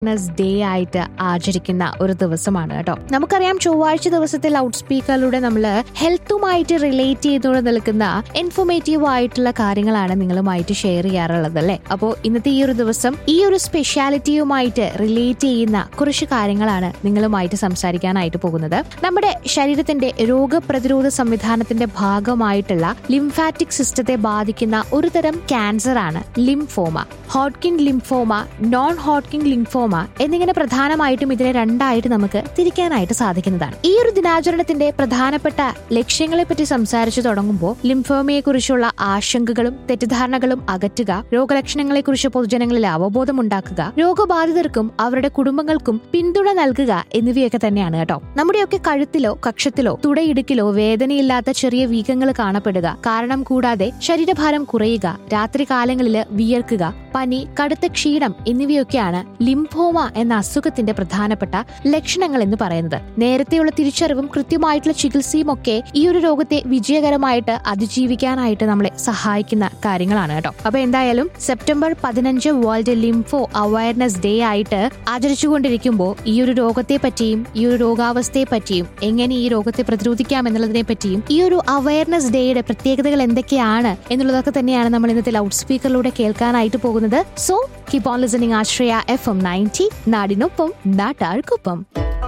awareness day ആയിട്ട് ആചരിക്കുന്ന ഒരു ദിവസമാണ് കേട്ടോ നമുക്കറിയാം ചൊവ്വാഴ്ച ദിവസത്തെ ലൗഡ് സ്പീക്കറിലൂടെ നമ്മൾ ഹെൽത്തുമായിട്ട് റിലേറ്റ് ചെയ്തുകൊണ്ട് നിൽക്കുന്ന ഇൻഫോർമേറ്റീവ് ആയിട്ടുള്ള കാര്യങ്ങളാണ് നിങ്ങളുമായിട്ട് ഷെയർ ചെയ്യാറുള്ളത് അല്ലേ അപ്പോൾ ഇന്നത്തെ ഈ ഒരു ദിവസം ഈ ഒരു സ്പെഷ്യാലിറ്റിയുമായിട്ട് റിലേറ്റ് ചെയ്യുന്ന കുറച്ച് കാര്യങ്ങളാണ് നിങ്ങളുമായിട്ട് സംസാരിക്കാനായിട്ട് പോകുന്നത് നമ്മുടെ ശരീരത്തിന്റെ രോഗപ്രതിരോധ സംവിധാനത്തിന്റെ ഭാഗമായിട്ടുള്ള ലിംഫാറ്റിക് സിസ്റ്റത്തെ ബാധിക്കുന്ന ഒരു തരം ക്യാൻസർ ആണ് lymphoma Hodgkin lymphoma non Hodgkin lymphoma എന്നിങ്ങനെ പ്രധാനമായിട്ടും ഇതിനെ രണ്ടായിട്ട് നമുക്ക് തിരിക്കാനായിട്ട് സാധിക്കുന്നതാണ് ഈ ഒരു ദിനാചരണത്തിന്റെ പ്രധാനപ്പെട്ട ലക്ഷ്യങ്ങളെ പറ്റി സംസാരിച്ചു തുടങ്ങുമ്പോൾ ലിംഫോമയെ കുറിച്ചുള്ള ആശങ്കകളും തെറ്റിദ്ധാരണകളും അകറ്റുക രോഗലക്ഷണങ്ങളെ കുറിച്ച് പൊതുജനങ്ങളിൽ അവബോധം ഉണ്ടാക്കുക രോഗബാധിതർക്കും അവരുടെ കുടുംബങ്ങൾക്കും പിന്തുണ നൽകുക എന്നിവയൊക്കെ തന്നെയാണ് കേട്ടോ നമ്മുടെയൊക്കെ കഴുത്തിലോ കക്ഷത്തിലോ തുടയിടുക്കിലോ വേദനയില്ലാത്ത ചെറിയ വീക്കങ്ങൾ കാണപ്പെടുക കാരണം കൂടാതെ ശരീരഭാരം കുറയുക രാത്രി കാലങ്ങളിൽ വിയർക്കുക പനി കടുത്ത ക്ഷീണം എന്നിവയൊക്കെയാണ് ലിംഫോമ എന്ന അസുഖത്തിന്റെ പ്രധാനപ്പെട്ട ലക്ഷണങ്ങൾ എന്ന് പറയുന്നത് നേരത്തെയുള്ള തിരിച്ചറിവും കൃത്യമായിട്ടുള്ള ചികിത്സയും ഒക്കെ ഈ ഒരു രോഗത്തെ വിജയകരമായിട്ട് അതിജീവിക്കാനായിട്ട് നമ്മളെ സഹായിക്കുന്ന കാര്യങ്ങളാണ് കേട്ടോ അപ്പൊ എന്തായാലും സെപ്റ്റംബർ പതിനഞ്ച് വേൾഡ് ലിംഫോ അവയർനെസ് ഡേ ആയിട്ട് ആചരിച്ചുകൊണ്ടിരിക്കുമ്പോൾ ഈ ഒരു രോഗത്തെ പറ്റിയും ഈ ഒരു രോഗാവസ്ഥയെ പറ്റിയും എങ്ങനെ ഈ രോഗത്തെ പ്രതിരോധിക്കാം എന്നുള്ളതിനെ പറ്റിയും ഈ ഒരു അവയർനെസ് ഡേയുടെ പ്രത്യേകതകൾ എന്തൊക്കെയാണ് എന്നുള്ളതൊക്കെ തന്നെയാണ് നമ്മൾ ഇന്നത്തെ ലൗഡ് സ്പീക്കറിലൂടെ കേൾക്കാനായിട്ട് പോകുന്നത് so keep on listening Ashraya F M ninety നാടിനൊപ്പം നാട്ടാർക്കൊപ്പം